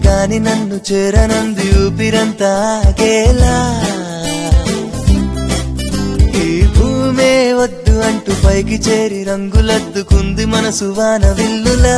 గాని నన్ను చేరనంది ఊపిరంతా ఆగేలా ఈ భూమే వద్దు అంటూ పైకి చేరి రంగులద్దుకుంది మనసు వాన విల్లులా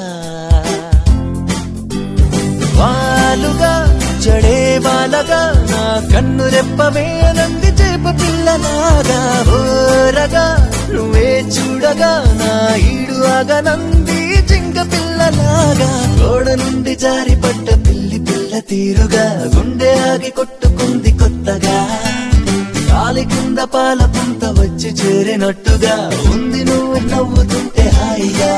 వాలుగా జడే వాలగా నా కన్ను రెప్పవే నంది చేప పిల్లలాగా ఓరగా నువ్వే చూడగా నా ఈడు ఆగా నంది జింక పిల్లలాగా గోడ నుండి జారి పడ్డ పిల్లి పిల్ల తీరుగా గుండె ఆగి కొట్టుకుంది కొత్తగా కాలి కింద పాల పుంత వచ్చి చేరినట్టుగా ఉంది నువ్వు నవ్వుతుంటే హాయిగా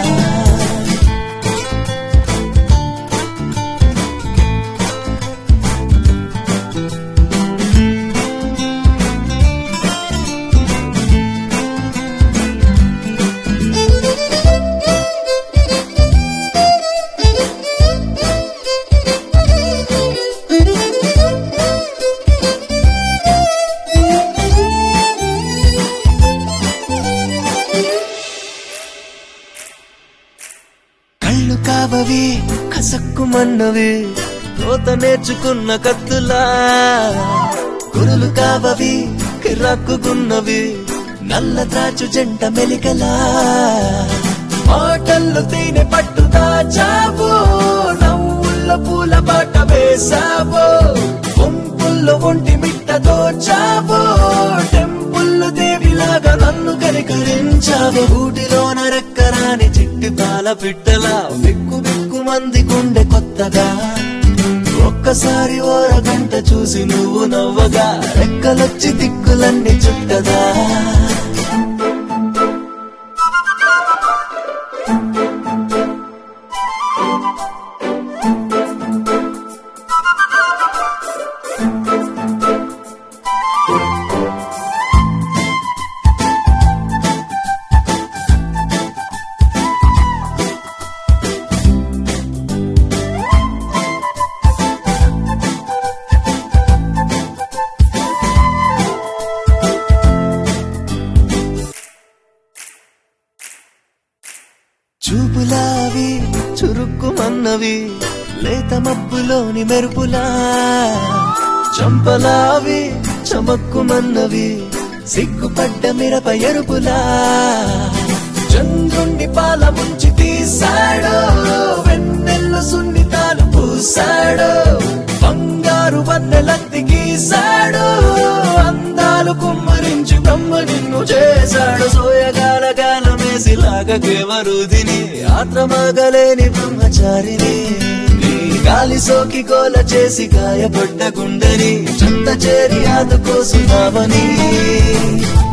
కళ్ళు కావవి కసక్కుమన్నవి కోత నేర్చుకున్న కత్తులా గురులు కావవి కిరాక్కున్నవి నల్ల త్రాచు జంట మెలికలా మాటల్లో తేనె పట్టు దాచావు నవ్వుల్లో పూల బాట వేసావు గుంపుల్లో ఒంటి మిట్ట దోచావు టెంపుల్లో దేవిలాగా నన్ను కనికరించావు ఊటిలోన రెక్కరాని చిట్టి పాల పిట్టలా బిక్కు బిక్కు మంది గుండె కొత్తగా ఒక్కసారి ఓరగంట చూసి నువ్వు నవ్వగా రెక్కలొచ్చి దిక్కులన్నీ చుట్టదా చూపులావి చురుక్కుమన్నవి లేత మబ్బులోని మెరుపులా చంపలావి చమక్కుమన్నవి సిగ్గుపడ్డ మిరప ఎరుపులా చంద్రుణ్ణి పాల ముంచి తీశాడు వెన్నెల్లు సున్నితాలు పూసాడు బంగారు వన్నెలత్తి గీశాడు అందాలు కుమ్మరించి బ్రహ్మ నిన్ను చేశాడు సోయగాల గాలమేసి లాగకేవరుదిని ఆత్రమాగలేని బ్రహ్మచారిని నీ గాలి సోకి గోల చేసి గాయపడ్డ గుండెని చెంత చేరి ఆదుకోసున్నావని